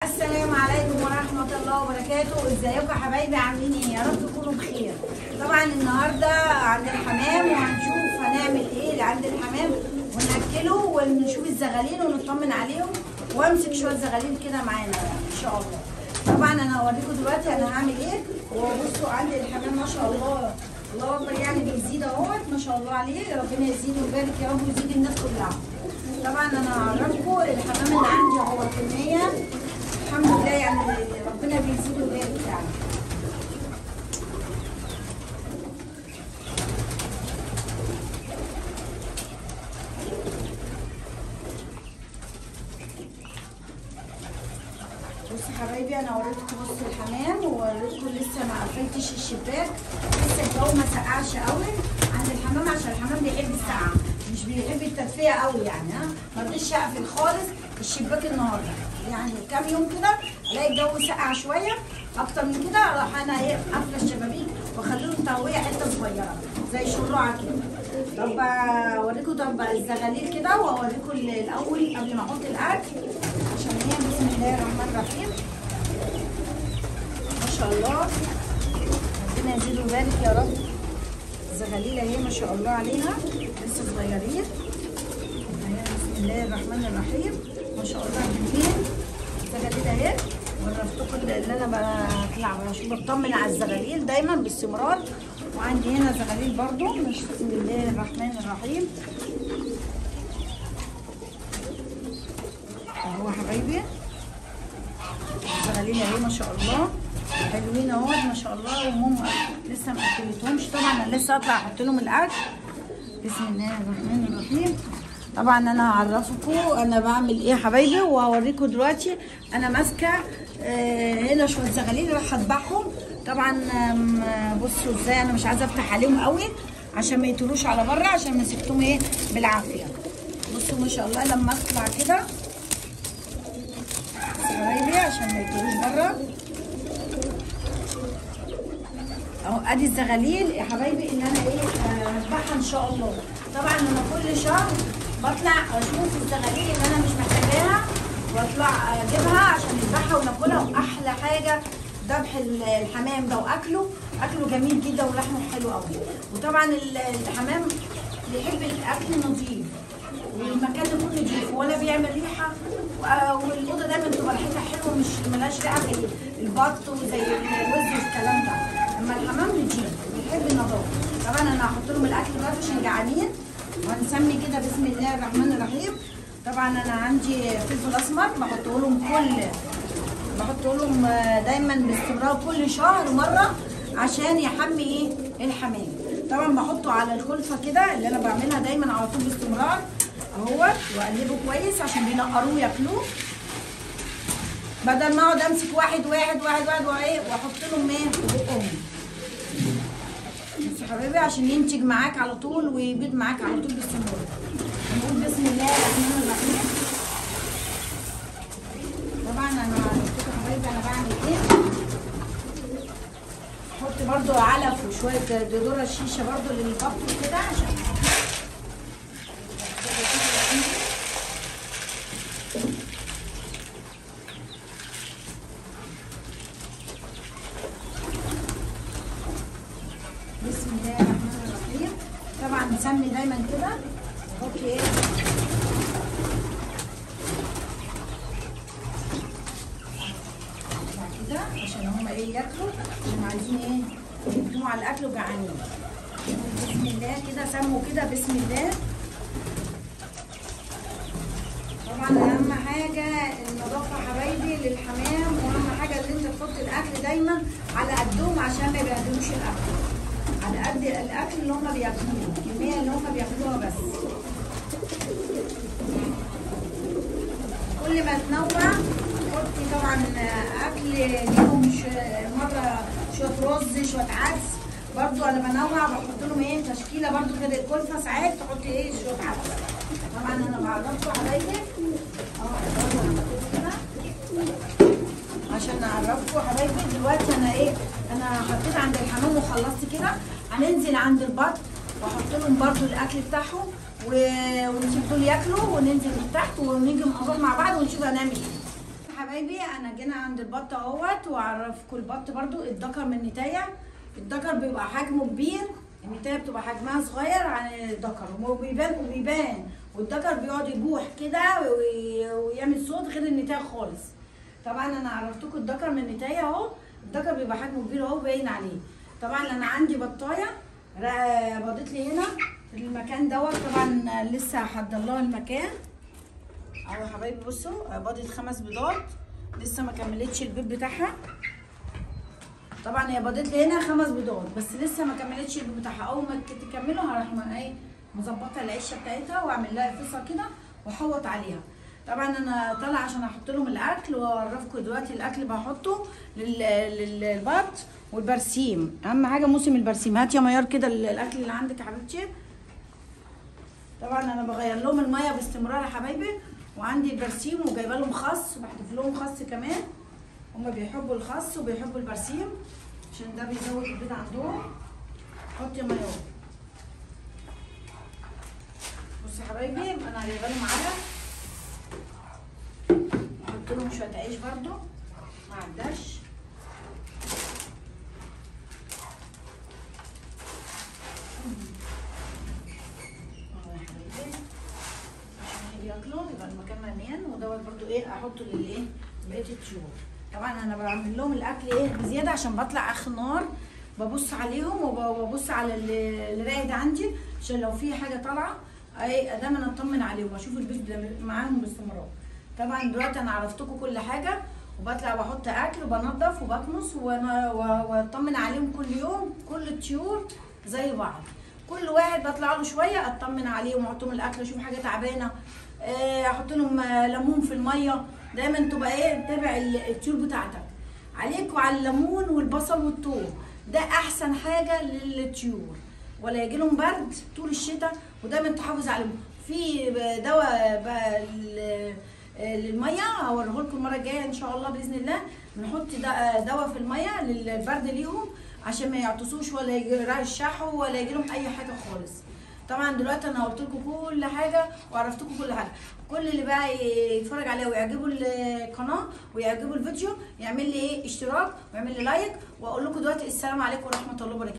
السلام عليكم ورحمة الله وبركاته ازيكم يا حبايبي عاملين ايه يا رب تكونوا بخير طبعا النهاردة عند الحمام وهنشوف هنعمل ايه عند الحمام ونأكله ونشوف الزغالين ونطمن عليهم وامسك شوية زغالين كده معانا ان شاء الله طبعا انا هوريكم دلوقتي انا هعمل ايه وبصوا عند الحمام ما شاء الله الله اكبر يعني بيزيد اهوت ما شاء الله عليه ربنا يزيد ويبارك يا رب ويزيد الناس كلها طبعا انا هعرفكم الحمام اللي عندي هو كميه الحمد لله يعني ربنا بيزيد ويبارك يعني بصوا حبايبي انا وريتكم بص الحمام ووريتكم لسه ما قفلتش الشباك لسه الجو ما سقعش قوي عند الحمام عشان الحمام بيحب السقعه مش بيحب التدفئه قوي يعني ها ما رضيتش اقفل خالص الشباك النهارده يعني كام يوم كده الاقي الجو سقع شويه اكتر من كده اروح انا ايه قافله الشبابيك واخليهم تهويه حته صغيره زي شراعه كده طب اوريكم طب الزغاليل كده واوريكم الاول قبل ما احط الاكل عشان هي بسم الله الرحمن الرحيم ما شاء الله ربنا يزيد ويبارك يا رب الزغاليل اهي ما شاء الله عليها لسه صغيرين اهي بسم الله الرحمن الرحيم ما شاء الله جميل الزغاليل اهي ورفتكم اللي انا بطلع بشوف بطمن على الزغاليل دايما باستمرار وعندي هنا زغاليل برضو مش بسم الله الرحمن الرحيم اهو حبايبي الزغاليل اهي ما شاء الله حلوين اهو ما شاء الله وهم لسه ما اكلتهمش طبعا انا لسه هطلع احط لهم الاكل بسم الله الرحمن الرحيم طبعا انا هعرفكم انا بعمل ايه يا حبايبي وهوريكم دلوقتي انا ماسكه آه هنا شويه زغاليل راح اذبحهم طبعا آم، بصوا ازاي انا مش عايزه افتح عليهم قوي عشان ما يطيروش على بره عشان مسكتهم ايه بالعافيه بصوا ما شاء الله لما اطلع كده حبايبي عشان ما يطيروش بره اهو ادي الزغاليل يا حبايبي اللي انا ايه آه، هذبحها ان شاء الله طبعا انا كل شهر بطلع اشوف الزغاليل اللي انا مش محتاجاها واطلع اجيبها عشان نذبحها وناكلها واحلى حاجه ذبح ال- الحمام ده واكله اكله جميل جدا ولحمه حلو قوي وطبعا ال- الحمام بيحب الاكل نظيف والمكان يكون نضيف ولا بيعمل ريحه و- والاوضه دايما تبقى ريحتها حلوه مش ملهاش ريحه زي البط وزي الوز والكلام ده اما الحمام نضيف بيحب النظافه طبعا انا هحط لهم الاكل دلوقتي عشان جعانين وهنسمي كده بسم الله الرحمن الرحيم طبعا انا عندي فلفل اسمر بحطه لهم كل بحط لهم دايما باستمرار كل شهر مره عشان يحمي ايه الحمام طبعا بحطه على الخلفه كده اللي انا بعملها دايما على طول باستمرار اهوت واقلبه كويس عشان بينقروه ياكلوه بدل ما اقعد امسك واحد واحد واحد واحد وايه واحط لهم ايه في بقهم بس يا حبيبي عشان ينتج معاك على طول ويبيض معاك على طول باستمرار نقول بسم الله الرحمن الرحيم طبعا انا هوريكم يا حبايبي انا بعمل ايه احط برضو علف وشويه ذره الشيشه برضو للبط كده عشان بسم الله الرحمن الرحيم طبعا نسمي دايما كده نحط ايه بعد كده عشان هما ايه ياكلوا عشان عايزين ايه يقدموا على الاكل وجعانين بسم الله كده سموا كده بسم الله طبعا اهم حاجه النظافه حبايبي للحمام واهم حاجه ان انت تحط الاكل دايما على قدهم عشان ما يبهدلوش الاكل على قد الاكل اللي هم بياكلوه الكميه اللي هم بياكلوها بس كل ما تنوع حطي طبعا اكل ليهم ش- مره شويه رز شويه عدس برضو انا بنوع بحط لهم ايه تشكيله برضو كده الكلفه ساعات تحطي ايه شويه عدس طبعا انا بعرفكم حبايبي اه برضو انا بحط كده عشان اعرفكم حبايبي دلوقتي انا ايه انا حطيت عند الحمام وخلصت كده هننزل عند البط واحط لهم برضو الاكل بتاعهم و- ونسيب دول ياكلوا وننزل من تحت ونيجي نروح مع بعض ونشوف هنعمل ايه حبايبي انا جينا عند البط اهوت واعرفكم البط برضو الدكر من النتايه الدكر بيبقى حجمه كبير النتايه بتبقى حجمها صغير عن الدكر وبيبان وبيبان والدكر بيقعد يبوح كده وي- ويعمل صوت غير النتايه خالص طبعا انا عرفتكم الدكر من النتايه اهو الدكر بيبقى حجمه كبير اهو باين عليه طبعا انا عندي بطايه را- بضيت لي هنا في المكان دوت طبعا لسه هحضر لها المكان اهو يا حبايبي بصوا بيضت خمس بيضات لسه ما كملتش البيض بتاعها طبعا هي بيضت لي هنا خمس بيضات بس لسه ما كملتش البيض بتاعها اول ما تكمله هروح ما ايه مظبطه العشه بتاعتها واعمل لها فصه كده واحوط عليها طبعا انا طالعه عشان احط لهم الاكل واعرفكم دلوقتي الاكل بحطه لل- للبط والبرسيم اهم حاجه موسم البرسيم هات يا ميار كده الاكل اللي عندك يا حبيبتي طبعا انا بغير لهم الميه باستمرار يا حبايبي وعندي البرسيم وجايبه لهم خس وبحذف لهم خس كمان هما بيحبوا الخس وبيحبوا البرسيم عشان ده بيزود البيض عندهم حط يا ميار بصوا يا حبايبي انا جايبه لهم علف احط لهم شويه عيش برضو مع الدش اهو يا حبايبي عشان ياكلوا يبقى المكان مليان ودوت برضو ايه احطه للايه بقيه الطيور طبعا انا بعمل لهم الاكل ايه بزياده عشان بطلع اخر النهار ببص عليهم وببص على ال- الراقد عندي عشان لو في حاجه طالعه اي دايما اطمن عليهم واشوف البيت ده معاهم باستمرار طبعا دلوقتي انا عرفتكم كل حاجه وبطلع بحط اكل وبنضف وبكنس وانا و- واطمن عليهم كل يوم كل الطيور زي بعض كل واحد بطلع له شويه اطمن عليهم واحط لهم الاكل اشوف حاجه تعبانه آه، احط لهم آه، ليمون في الميه دايما تبقى ايه تتابع ال- الطيور بتاعتك عليك وعلى الليمون والبصل والثوم ده احسن حاجه للطيور ولا يجي لهم برد طول الشتاء ودايما تحافظ عليهم في دواء بقى ل- للميه هوريه لكم المره الجايه ان شاء الله باذن الله بنحط دا- دواء في الميه للبرد ليهم عشان ما يعطسوش ولا يرشحوا ولا يجي لهم اي حاجه خالص طبعا دلوقتي انا قلت لكم كل حاجه وعرفتكم كل حاجه كل اللي بقى يتفرج عليها ويعجبه القناه ويعجبه الفيديو يعمل لي ايه اشتراك ويعمل لي لايك واقول لكم دلوقتي السلام عليكم ورحمه الله وبركاته